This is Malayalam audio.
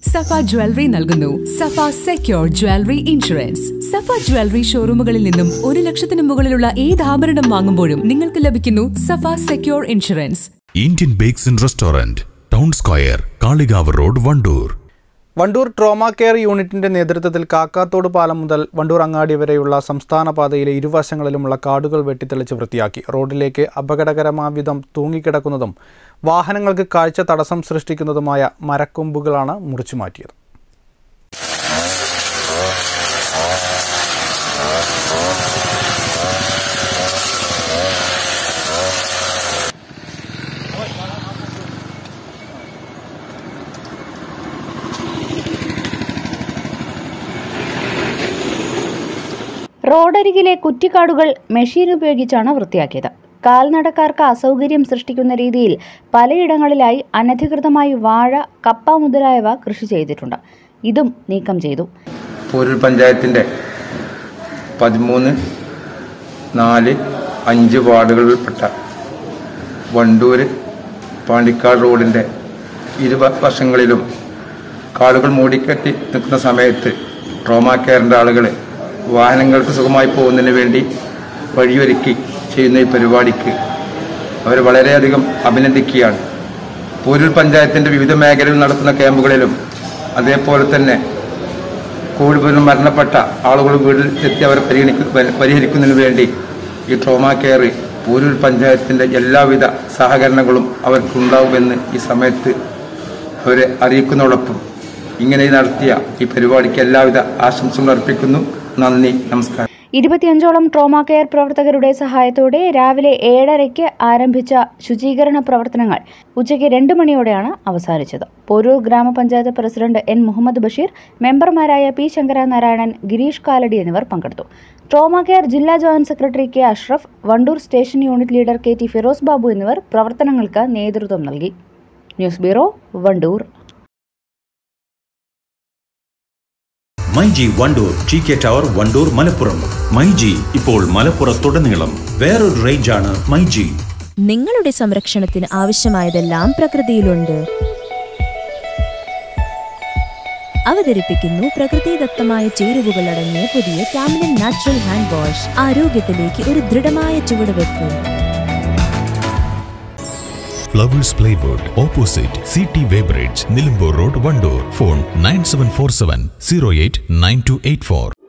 സഫ ജ്വല്ലറി നൽകുന്നു Safa secure jewellery insurance Safa jewellery ഷോറൂമുകളിൽ നിന്നും ഒരു ലക്ഷത്തിന് മുകളിലുള്ള ഏത് ആഭരണം വാങ്ങുമ്പോഴും നിങ്ങൾക്ക് ലഭിക്കുന്നു Safa secure insurance Indian bakes and restaurant town square Kalikavu road Wandoor Wandoor trauma care യൂണിറ്റിന്റെ നേതൃത്വത്തിൽ കാക്കാത്തോട് പാലം മുതൽ വണ്ടൂർ അങ്ങാടി വരെയുള്ള സംസ്ഥാന പാതയിലെ ഇരുവശങ്ങളിലുമുള്ള കാടുകൾ വെട്ടിത്തെളിച്ച് വൃത്തിയാക്കി റോഡിലേക്ക് അപകടകരമാവിധം തൂങ്ങിക്കിടക്കുന്നതും വാഹനങ്ങൾക്ക് കാഴ്ച തടസ്സം സൃഷ്ടിക്കുന്നതുമായ മരക്കൊമ്പുകളാണ് മുറിച്ചു മാറ്റിയത് റോഡരികിലെ കുറ്റിക്കാടുകൾ മെഷീൻ ഉപയോഗിച്ചാണ് വൃത്തിയാക്കിയത് കാൽനടക്കാർക്ക് അസൗകര്യം സൃഷ്ടിക്കുന്ന രീതിയിൽ പലയിടങ്ങളിലായി അനധികൃതമായി വാഴ കപ്പ മുതലായവ കൃഷി ചെയ്തിട്ടുണ്ട് ഇതും നീക്കം ചെയ്തു പോരൂർ പഞ്ചായത്തിൻ്റെ പതിമൂന്ന് നാല് അഞ്ച് വാർഡുകളിൽപ്പെട്ട വണ്ടൂർ പാണ്ടിക്കാട് റോഡിൻ്റെ ഇരുവശങ്ങളിലും കാടുകൾ മൂടിക്കെട്ടി നിൽക്കുന്ന സമയത്ത് ട്രോമാ കെയറിൻ്റെ ആളുകൾ വാഹനങ്ങൾക്ക് സുഖമായി പോകുന്നതിന് വേണ്ടി വഴിയൊരുക്കി ചെയ്യുന്ന ഈ പരിപാടിക്ക് അവർ വളരെയധികം അഭിനന്ദിക്കുകയാണ് പോരൂർ പഞ്ചായത്തിൻ്റെ വിവിധ മേഖലകളിൽ നടത്തുന്ന ക്യാമ്പുകളിലും അതേപോലെ തന്നെ കോവിഡ് മരണപ്പെട്ട ആളുകൾ വീട്ടിൽ എത്തി അവരെ പരിഗണിക്കു പരിഹരിക്കുന്നതിന് വേണ്ടി ഈ ട്രോമാ കെയർ പൂരൂർ പഞ്ചായത്തിൻ്റെ എല്ലാവിധ സഹകരണങ്ങളും അവർക്കുണ്ടാവുമെന്ന് ഈ സമയത്ത് അവരെ അറിയിക്കുന്നതോടൊപ്പം ഇങ്ങനെ നടത്തിയ ഈ പരിപാടിക്ക് എല്ലാവിധ ആശംസകളും അർപ്പിക്കുന്നു നന്ദി നമസ്കാരം ഇരുപത്തിയഞ്ചോളം ട്രോമാ കെയർ പ്രവർത്തകരുടെ സഹായത്തോടെ രാവിലെ ഏഴരയ്ക്ക് ആരംഭിച്ച ശുചീകരണ പ്രവർത്തനങ്ങൾ ഉച്ചയ്ക്ക് രണ്ട് മണിയോടെയാണ് അവസാനിച്ചത് പോരൂർ ഗ്രാമപഞ്ചായത്ത് പ്രസിഡന്റ് എൻ മുഹമ്മദ് ബഷീർ മെമ്പർമാരായ പി ശങ്കരനാരായണൻ ഗിരീഷ് കാലടി എന്നിവർ പങ്കെടുത്തു ട്രോമാ കെയർ ജില്ലാ joint secretary K Ashraf Wandoor station unit leader K T Firoz Babu എന്നിവർ പ്രവർത്തനങ്ങൾക്ക് നേതൃത്വം നൽകി news bureau Wandoor myG Wandoor T K tower Wandoor Malappuram myG ഇപ്പോൾ മലപ്പുറത്തുടനീളം വേറൊരു റേഞ്ചാണ് മൈജി നിങ്ങളുടെ സംരക്ഷണത്തിന് ആവശ്യമായതെല്ലാം പ്രകൃതിയിലുണ്ട് അവതരിപ്പിക്കുന്നു പ്രകൃതിദത്തമായ ചേരുവകൾ അടങ്ങിയ പുതിയ കാമിലൻ നാച്ചുറൽ ഹാൻഡ് വാഷ് ആരോഗ്യത്തിലേക്ക് ഒരു ദൃഢമായ ചുവടുവെപ്പ് flowers plywood opposite C T weighbridge Nilambur road Wandoor phone nine seven four seven zero eight nine two eight four